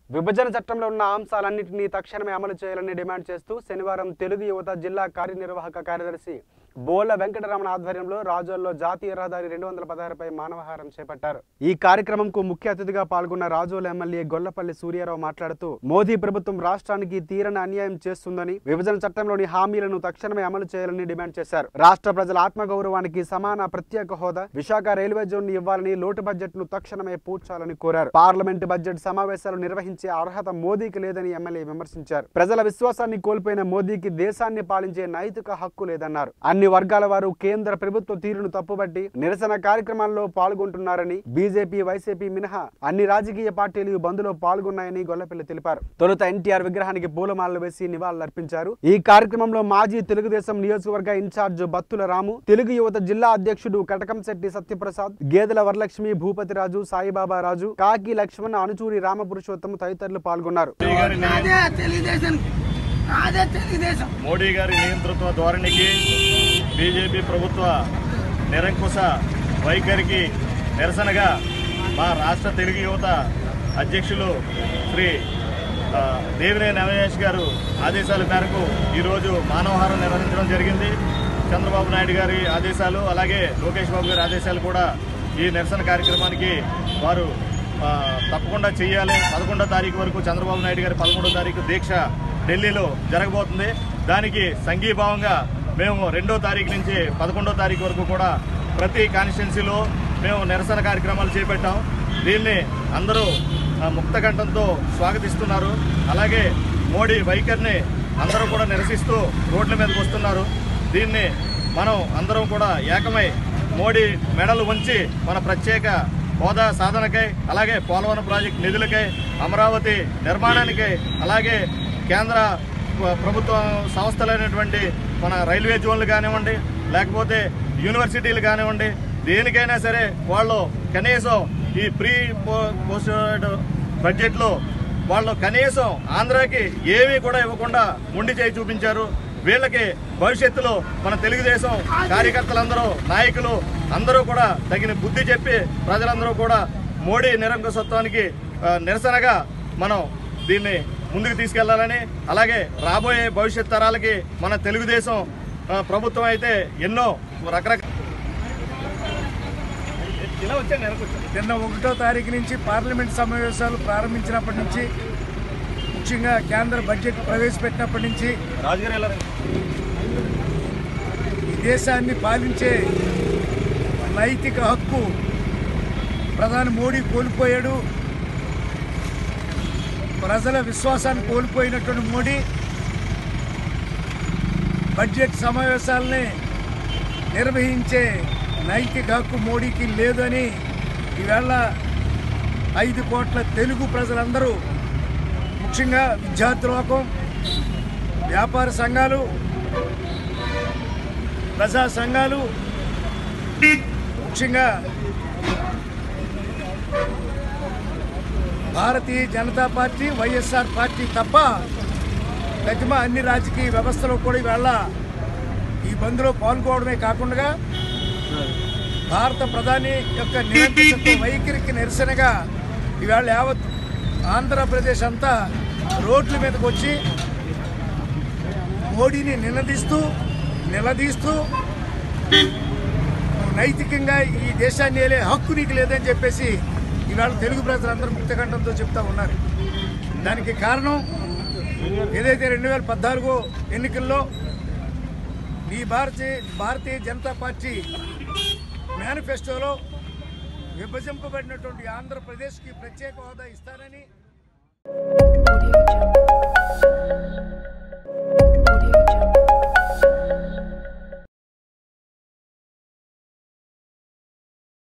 విభజన చట్టంలో ఉన్న అంశాలన్నింటినీ తక్షణమే అమలు చేయాలని డిమాండ్ చేస్తూ శనివారం తెలుగు యువత జిల్లా కార్యనిర్వాహక కార్యదర్శి బోల వెంకటరమణ ఆధ్వర్యంలో రాజోల్లో జాతీయ రహదారి రెండు వందల పదహారుపై మానవహారం చేపట్టారు ఈ కార్యక్రమంకు ముఖ్య అతిథిగా పాల్గొన్న రాజోల ఎమ్మెల్యే గొల్లపల్లి సూర్యారావు మాట్లాడుతూ మోదీ ప్రభుత్వం రాష్ట్రానికి తీరని అన్యాయం చేస్తుందని విభజన చట్టంలోని హామీలను తక్షణమే అమలు చేయాలని డిమాండ్ చేశారు రాష్ట్ర ప్రజల ఆత్మగౌరవానికి సమాన ప్రత్యేక హోదా విశాఖ రైల్వే జోన్ ఇవ్వాలని లోటు బడ్జెట్ ను తక్షణమే పూడ్చాలని కోరారు పార్లమెంట్ బడ్జెట్ సమావేశాలు నిర్వహించే అర్హత మోదీకి లేదని ఎమ్మెల్యే విమర్శించారు ప్రజల విశ్వాసాన్ని కోల్పోయిన మోదీకి దేశాన్ని పాలించే నైతిక హక్కు లేదన్నారు అన్ని వర్గాల వారు కేంద్ర ప్రభుత్వ తీరును తప్పుబట్టి నిరసన కార్యక్రమాల్లో పాల్గొంటున్నారని బీజేపీ వైసీపీ మినహా అన్ని రాజకీయ పార్టీలు ఈ బంద్లో పాల్గొన్నాయని గొల్లపల్లి తెలిపారు తొలుత ఎన్టీఆర్ విగ్రహానికి పూలమాలలు వేసి నివాళులర్పించారు ఈ కార్యక్రమంలో మాజీ తెలుగుదేశం నియోజకవర్గ ఇన్ఛార్జ్ బత్తుల రాము తెలుగు యువత జిల్లా అధ్యక్షుడు కటకంశెట్టి సత్యప్రసాద్ గేదెల వరలక్ష్మి భూపతిరాజు సాయిబాబా రాజు కాకి లక్ష్మణ్ అనుచూరి రామపురుషోత్తం తదితరులు పాల్గొన్నారు మోడీ గారి నియ- అదే తెలుగుదేశం అదే తెలుగుదేశం మోడీ గారి నియంతృత్వ ధోరణికి బీజేపీ ప్రభుత్వ నిరంకుశ వైఖరికి నిరసనగా మా రాష్ట్ర తెలుగు యువత అధ్యక్షులు శ్రీ ఆ, దేవినేని అవినాష్ గారు ఆదేశాల మేరకు ఈరోజు మానవహారం నిర్వహించడం జరిగింది చంద్రబాబు నాయుడు గారి ఆదేశాలు అలాగే లోకేష్ బాబు గారి ఆదేశాలు కూడా ఈ నిరసన కార్యక్రమానికి వారు ఆ, తప్పకుండా చేయాలి పదకొండో తారీఖు వరకు చంద్రబాబు నాయుడు గారి పదమూడో తారీఖు దీక్ష ఢిల్లీలో జరగబోతుంది దానికి సంఘీభావంగా మేము రెండో తారీఖు నుంచి పదకొండో తారీఖు వరకు కూడా ప్రతి కాన్స్టిట్యున్సీలో మేము నిరసన కార్యక్రమాలు చేపట్టాం దీన్ని అందరూ ఆ, ముక్తకంఠంతో స్వాగతిస్తున్నారు అలాగే మోడీ వైఖరిని అందరూ కూడా నిరసిస్తూ రోడ్ల మీదకి వస్తున్నారు దీన్ని మనం అందరం కూడా ఏకమై మోడీ మెడలు ఉంచి మన ప్రత్యేక హోదా సాధనకై అలాగే పోలవరం ప్రాజెక్టు నిధులకై అమరావతి నిర్మాణానికై అలాగే కేంద్ర ప్ర- ప్రభుత్వ సంస్థలైనటువంటి మన రైల్వే జోన్లు కానివ్వండి లేకపోతే యూనివర్సిటీలు కానివ్వండి దేనికైనా సరే వాళ్ళు కనీసం ఈ ప్రీ పో- పోస్టెడ్ బడ్జెట్లో వాళ్ళు కనీసం ఆంధ్రాకి ఏమీ కూడా ఇవ్వకుండా మొండి చేయి చూపించారు వీళ్ళకి భవిష్యత్తులో మన తెలుగుదేశం కార్యకర్తలందరూ నాయకులు అందరూ కూడా తగిన బుద్ధి చెప్పి ప్రజలందరూ కూడా మోడీ నిరంకుశత్వానికి ఆ, నిరసనగా మనం దీన్ని ముందుకు తీసుకెళ్లాలని అలాగే రాబోయే భవిష్యత్ తరాలకి మన తెలుగుదేశం ఆ, ప్రభుత్వం అయితే ఎన్నో రకరకాల ఇలా వచ్చాను వెనకొచ్చాను. నిన్న ఒకటో తారీఖు నుంచి పార్లమెంట్ సమావేశాలు ప్రారంభించినప్పటి నుంచి ముఖ్యంగా కేంద్ర బడ్జెట్ ప్రవేశపెట్టినప్పటి నుంచి రాజుగారు ఎలా రండి. ఈ దేశాన్ని పాలించే నైతిక హక్కు ప్రధాని మోడీ కోల్పోయాడు ప్రజల విశ్వాసాన్ని కోల్పోయినటువంటి మోడీ బడ్జెట్ సమావేశాలని నిర్వహించే నైతిక హక్కు మోడీకి లేదని ఈవేళ ఐదు కోట్ల తెలుగు ప్రజలందరూ ముఖ్యంగా విద్యార్థి లోకం వ్యాపార సంఘాలు ప్రజా సంఘాలు ముఖ్యంగా Bharatiya Janata party YSR party తప్ప ప్రతిమ అన్ని రాజకీయ వ్యవస్థలో కూడా ఈవేళ ఈ బంద్లో పాల్గొనడమే కాకుండా భారత ప్రధాని యొక్క నిరంకుశత్వ వైఖరికి నిరసనగా ఈవేళ యావత్ ఆంధ్రప్రదేశ్ అంతా రోడ్ల మీదకి వచ్చి మోడీని నిలదీస్తూ నిలదీస్తూ నువ్వు నైతికంగా ఈ దేశాన్ని ఏలే హక్కు నీకు లేదని చెప్పేసి ఇవాళ తెలుగు ప్రజలందరూ ముక్తకంఠంతో చెప్తా ఉన్నారు దానికి కారణం ఏదైతే రెండు వేల పద్నాలుగో ఎన్నికల్లో ఈ భారతీయ భారతీయ జనతా పార్టీ మేనిఫెస్టోలో విభజింపబడినటువంటి ఆంధ్రప్రదేశ్కి ప్రత్యేక హోదా ఇస్తానని Audio Jungle.